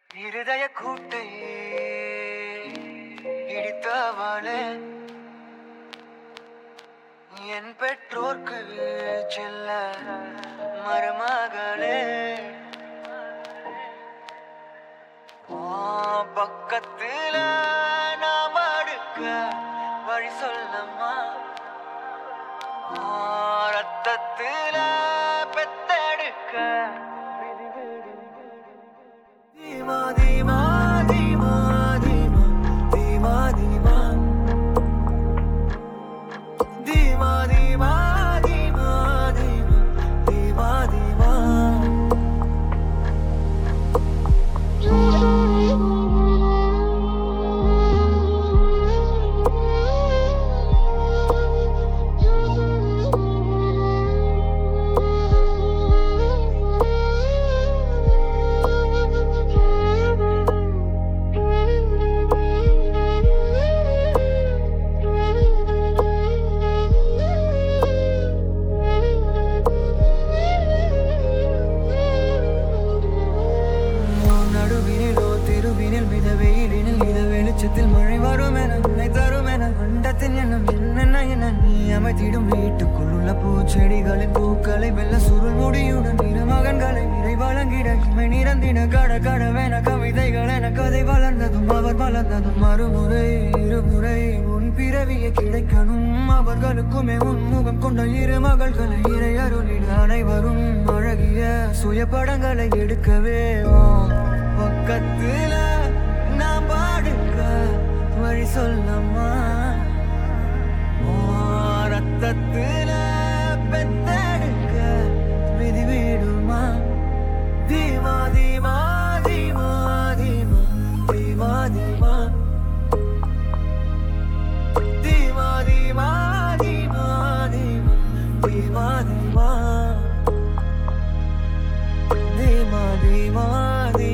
இருதய கூட்டை இடித்தவளே என் பெற்றோர்க்கு செல்ல மருமகளே ஆ, பக்கத்துல நாம் அடுக்க வழி சொல்லம்மா ஆ, ரத்தத்துல பெத்தெடுக்க தீமா தீமா தீமா தீமா தீமா தீமா தீமா தீமா தீமா தீமா தீமா தீமா நடுவினிலோ தெருவினில் மித வெயிலினில் இத வெளிச்சத்தில் மழை வரும் என உன்னை தரும் என அண்டத்தின் எண்ணம் என்னென்ன என நீ அமைத்திடும் வீட்டுக்குள் உள்ள பூச்செடிகளின் பூக்களை வெல்ல சுருள் முடியுடன் இரு மகன்களை நிறை வழங்கிட இமை நிறந்திட கட கடவென கவிதைகள் என கதை வளர்ந்ததும் அவர் வளர்ந்ததும் மறுமுறை இருமுறை உன் பிறவியை கிடைக்கணும் அவர்களுக்குமே உன்முகம் கொண்ட இரு மகள்களை இறை அருளிட அனைவரும் அழகிய சுய படங்களை எடுக்கவே உன் பக்கத்துல நான் பாடுக்க வழி சொல்லம்மா உன் ரத்தத்துல பெத்தெடுக்க விதி விடுமா தீமா தீமா தீமா தீமா தீமா தீமா தீமா தீமா தீமா தீமா தீமா தீமா தீமா